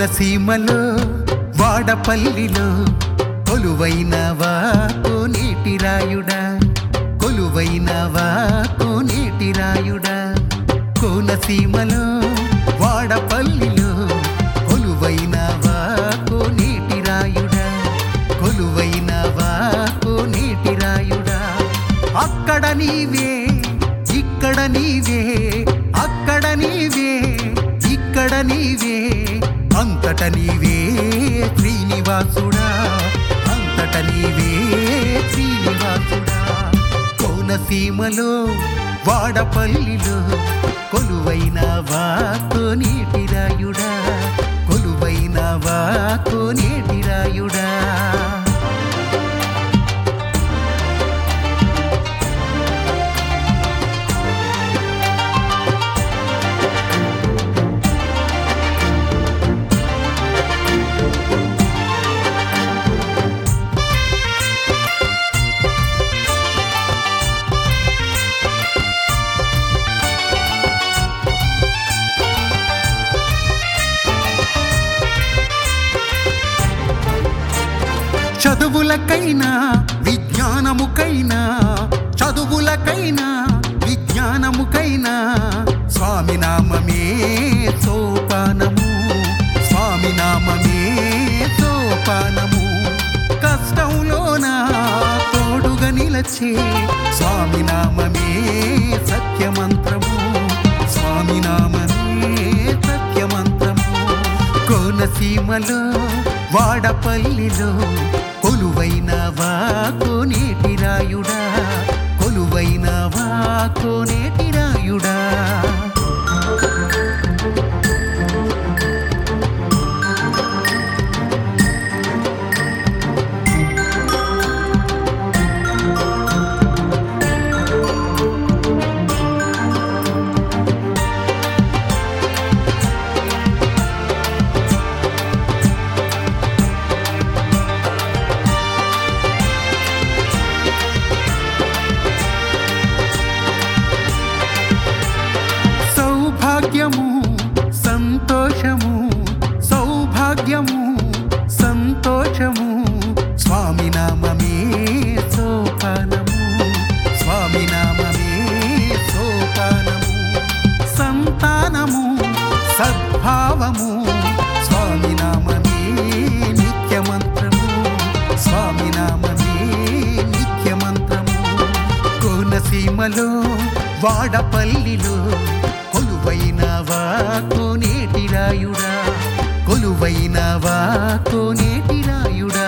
కోనసీమలో వాడపల్లిలో కొలువైనవా కోనేటి రాయుడా కొలువైనవా కోనేటి రాయుడా కోనసీమలో వాడపల్లిలో కొలువైనవా కోనేటి రాయుడా కొలువైనవా కోనేటి రాయుడా అక్కడ నీవే ఇక్కడ నీవే అక్కడ నీవే ఇక్కడ నీవే అంతట నీవే శ్రీనివాసుడా అంతట నీవే శ్రీనివాసుడా కోనసీమలో వాడపల్లిలో కొలువైనవా కోనేటి రాయుడా కొలువైనవా కోనేటి రాయుడా చదువులకైనా విజ్ఞానముకైనా చదువులకైనా విజ్ఞానముకైనా స్వామి నామమే సోపానము స్వామి నామమే సోపానము కష్టంలోన తోడుగా నిలచే స్వామి నామమే సత్యమంత్రము స్వామి నామమే సత్యమంత్రము కోనసీమలో వాడపల్లిలో కొలువైనవా కోనేటి రాయుడా కొలువైనవా కోనేటి రాయుడా సౌభాగ్యము సంతోషము సౌభాగ్యము సంతోషము స్వామి నామమే సోపానము స్వామి నామమే సోపానము సంతానము సద్భావము స్వామి నామమే నిత్యమంత్రము స్వామి నామమే నిత్యమంత్రము కోనసీమలో వాడపల్లిలో కొలువైనవా కోనేటి రాయుడా కొలువైనవా కోనేటి రాయుడా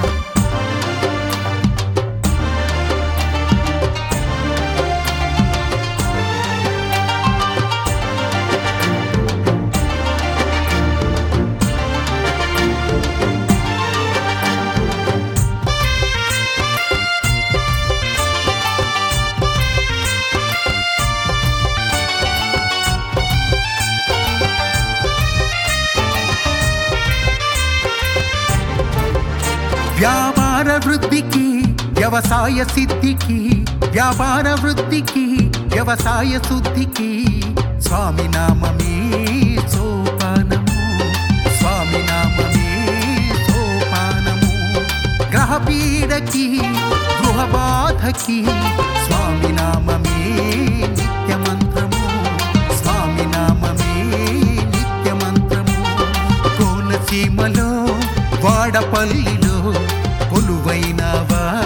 వ్యాపార వృద్ధికి వ్యవసాయ సిద్ధికి వ్యాపార వృద్ధికి వ్యవసాయ శుద్ధికి స్వామి నామమే సోపానము స్వామి నామమే సోపానము గ్రహ పీడకి గృహ బాధకి స్వామి నామమే నిత్యమంత్రము స్వామి నామమే నిత్యమంత్రము కోనసీమలో వాడపల్లిలో కొలువైనవా